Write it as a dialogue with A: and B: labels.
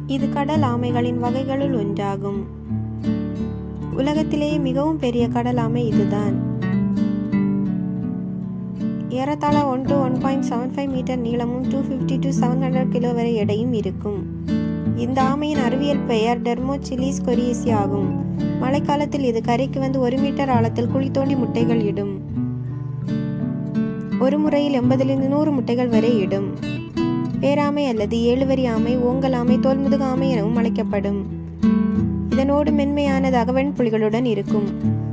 A: இது கடல் ஆமைகளின் வகைகளுள் ஒன்றாகும் உலகத்திலேயே மிகவும் பெரிய கடல் ஆமை இதுதான் ஏறத்தாழ one to one point seven five metre நீளமும் two fifty to seven hundred kilo வரை எடையும் இருக்கும் இந்த ஆமையின் அறிவியல் பெயர் டெர்மோசிலிஸ் கொரியசி ஆகும் மழைக்காலத்தில் இது கரைக்கு வந்து ஒரு மீட்டர் ஆழத்தில் குழி தோண்டி முட்டைகள் இடும் ஒரு முறையில் எண்பதிலிருந்து நூறு முட்டைகள் வரை இடும் பேராமை அல்லது ஏழுவரி ஆமை ஓங்கல் ஆமை தோல்முதுகு ஆமை எனவும் அழைக்கப்படும் இதனோடு மென்மையான தகவன் புலிகளுடன் இருக்கும்